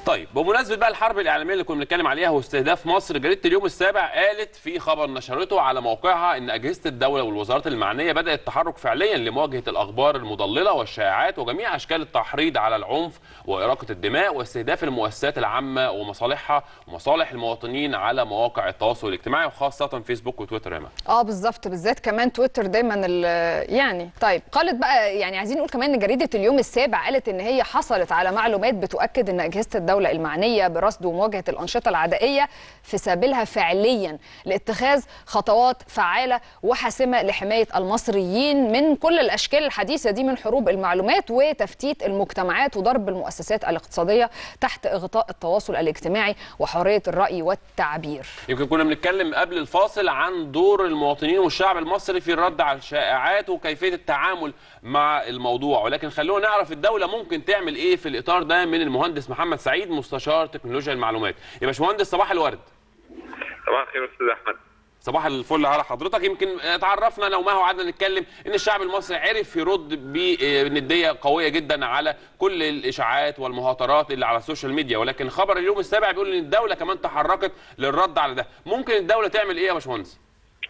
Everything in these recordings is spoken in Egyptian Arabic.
طيب بمناسبه بقى الحرب الاعلاميه اللي كنا بنتكلم عليها واستهداف مصر جريده اليوم السابع قالت في خبر نشرته على موقعها ان اجهزه الدوله والوزارات المعنيه بدات التحرك فعليا لمواجهه الاخبار المضلله والشائعات وجميع اشكال التحريض على العنف واراقه الدماء واستهداف المؤسسات العامه ومصالحها ومصالح المواطنين على مواقع التواصل الاجتماعي وخاصه فيسبوك وتويتر يا اه بالظبط بالذات كمان تويتر دايما ال- يعني طيب قالت بقى يعني عايزين نقول كمان ان جريده اليوم السابع قالت ان هي حصلت على معلومات بتؤكد ان اجهزه الدوله المعنيه برصد ومواجهه الانشطه العدائيه في سبيلها فعليا لاتخاذ خطوات فعاله وحاسمه لحمايه المصريين من كل الاشكال الحديثه دي من حروب المعلومات وتفتيت المجتمعات وضرب المؤسسات الاقتصاديه تحت اغطاء التواصل الاجتماعي وحريه الراي والتعبير يمكن كنا بنتكلم قبل الفاصل عن دور المواطنين والشعب المصري في الرد على الشائعات وكيفيه التعامل مع الموضوع ولكن خلونا نعرف الدوله ممكن تعمل ايه في الاطار ده من المهندس محمد سعيد مستشار تكنولوجيا المعلومات يا باشمهندس صباح الورد صباح الخير استاذ احمد صباح الفل على حضرتك يمكن تعرفنا لو ما هو قعدنا نتكلم ان الشعب المصري عرف يرد بنديه قويه جدا على كل الاشاعات والمهاترات اللي على السوشيال ميديا ولكن خبر اليوم السابع بيقول ان الدوله كمان تحركت للرد على ده ممكن الدوله تعمل ايه يا باشمهندس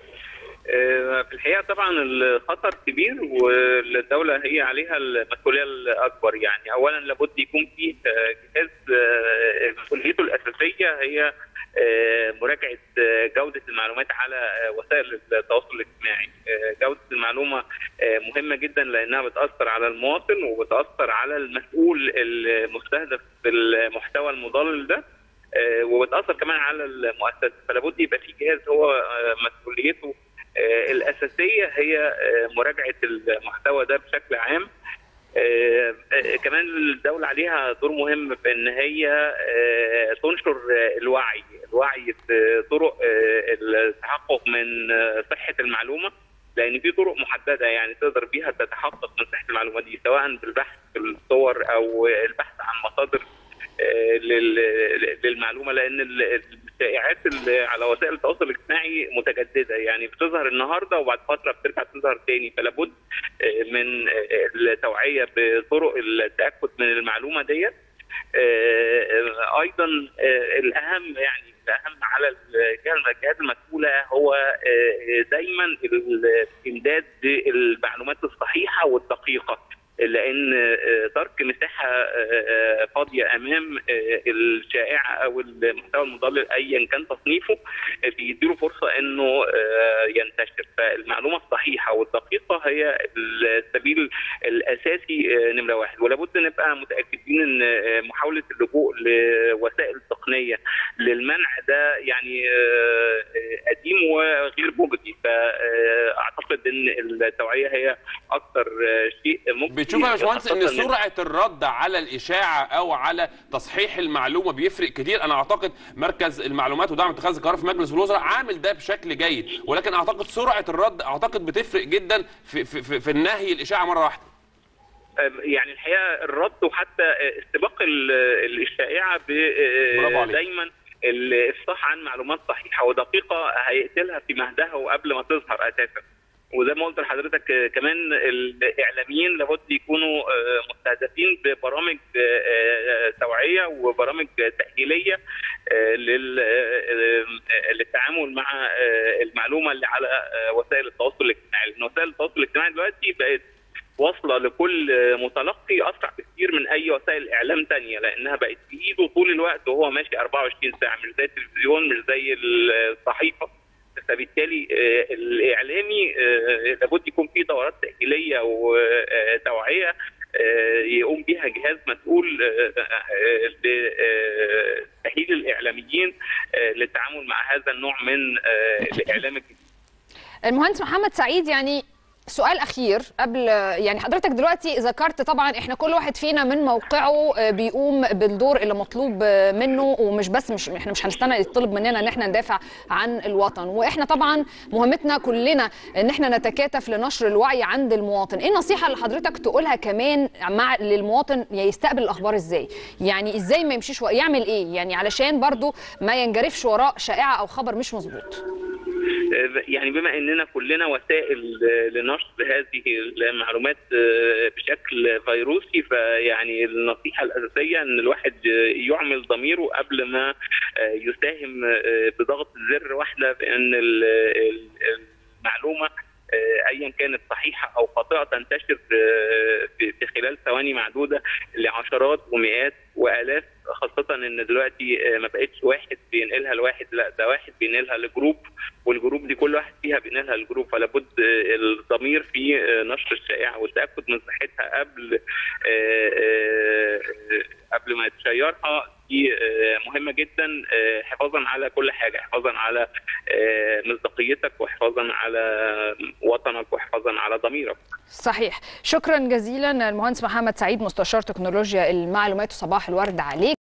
آه، في الحقيقه طبعا الخطر كبير والدوله هي عليها المسؤوليه الاكبر يعني اولا لابد يكون فيه آه، جهاز آه، مسؤوليته الاساسيه هي آه، مراجعه آه، جوده المعلومات على آه، وسائل التواصل الاجتماعي آه، جوده المعلومه آه، مهمه جدا لانها بتاثر على المواطن وبتاثر على المسؤول المستهدف بالمحتوى المضلل ده آه، وبتاثر كمان على المؤسسه فلابد يبقى في جهاز هو آه، مسؤوليته آه، الاساسيه هي آه، مراجعه المحتوى ده بشكل عام آه، آه، كمان الدولة عليها دور مهم في إن هي آه، تنشر آه، الوعي، الوعي في طرق آه، التحقق من آه، صحة المعلومة لأن في طرق محددة يعني تقدر بيها تتحقق من صحة المعلومة دي سواء بالبحث في الصور أو البحث عن مصادر آه، لل- للمعلومه لان ال- الشائعات اللي على وسائل التواصل الاجتماعي متجدده يعني بتظهر النهارده وبعد فتره بترجع تظهر تاني فلابد آه، من آه، التوعيه بطرق التاكد من المعلومه ديت آه، ايضا آه، الاهم يعني الاهم على الجهه الجهات المسؤوله هو آه، دايما الامداد بالمعلومات الصحيحه والدقيقه لان آه، ترك مساحه آه، فاضيه امام آه، الشائعه او المحتوى المضلل ايا كان تصنيفه آه، بيديله فرصه انه آه، ينتشر فالمعلومه الصحيحه والدقيقه هي السبيل الاساسي آه، نمره واحد ولابد نبقى متاكدين ان آه، محاوله اللجوء لوسائل تقنيه للمنع ده يعني آه، آه، قديم وغير مجدي فاعتقد ان التوعيه هي اكثر آه، شيء ممكن بتشوف يا باشمهندس ان خاصة سرعه الرد على الاشاعه او على تصحيح المعلومه بيفرق كتير انا اعتقد مركز المعلومات ودعم اتخاذ القرار في مجلس الوزراء عامل ده بشكل جيد ولكن اعتقد سرعه الرد اعتقد بتفرق جدا في في, في, في النهي الاشاعه مره واحده يعني الحقيقه الرد وحتى استباق ال- الشائعه برافو ب- عليك. دايما الافصاح عن معلومات صحيحه ودقيقه هيقتلها في مهدها وقبل ما تظهر اساسا وزي ما قلت لحضرتك آه، كمان الاعلاميين لابد يكونوا آه، مستهدفين ببرامج آه، آه، توعيه وبرامج تاهيليه آه، لل- آه، آه، للتعامل مع آه، المعلومه اللي على آه، وسائل التواصل الاجتماعي لان وسائل التواصل الاجتماعي دلوقتي بقت واصله لكل متلقي اسرع بكثير من اي وسائل اعلام تانية لانها بقت في ايده طول الوقت وهو ماشي 24 ساعه مش زي التلفزيون مش زي الصحيفه فبالتالي آه، الاعلامي آه، لابد يكون في دورات تاهيليه وتوعيه آه، يقوم بها جهاز مسؤول آه، آه، لتاهيل الاعلاميين آه، للتعامل مع هذا النوع من آه، الاعلام الجديد المهندس محمد سعيد يعني سؤال اخير قبل يعني حضرتك دلوقتي ذكرت طبعا احنا كل واحد فينا من موقعه آه، بيقوم بالدور اللي مطلوب آه، منه ومش بس مش احنا مش هنستنى يطلب مننا ان احنا ندافع عن الوطن واحنا طبعا مهمتنا كلنا ان احنا نتكاتف لنشر الوعي عند المواطن ايه النصيحه اللي حضرتك تقولها كمان مع للمواطن يستقبل الاخبار ازاي يعني ازاي ما يمشيش و- يعمل ايه يعني علشان برضو ما ينجرفش وراء شائعه او خبر مش مظبوط يعني بما اننا كلنا وسائل لنشر هذه المعلومات بشكل فيروسي فيعني النصيحه الاساسيه ان الواحد يعمل ضميره قبل ما يساهم بضغط زر واحده بان المعلومه ايا كانت صحيحه او خاطئه تنتشر في خلال ثواني معدوده لعشرات ومئات والاف خاصه ان دلوقتي ما بقتش واحد بينقلها لواحد لا ده واحد بينقلها لجروب والجروب دي كل واحد فيها بينقلها لجروب فلا بد الضمير في نشر الشائعه والتاكد من صحتها قبل قبل ما تشيرها دي مهمه جدا حفاظا على كل حاجه حفاظا على مصداقيتك وحفاظا على وطنك وحفاظا على ضميرك صحيح شكرا جزيلا المهندس محمد سعيد مستشار تكنولوجيا المعلومات وصباح الورد عليك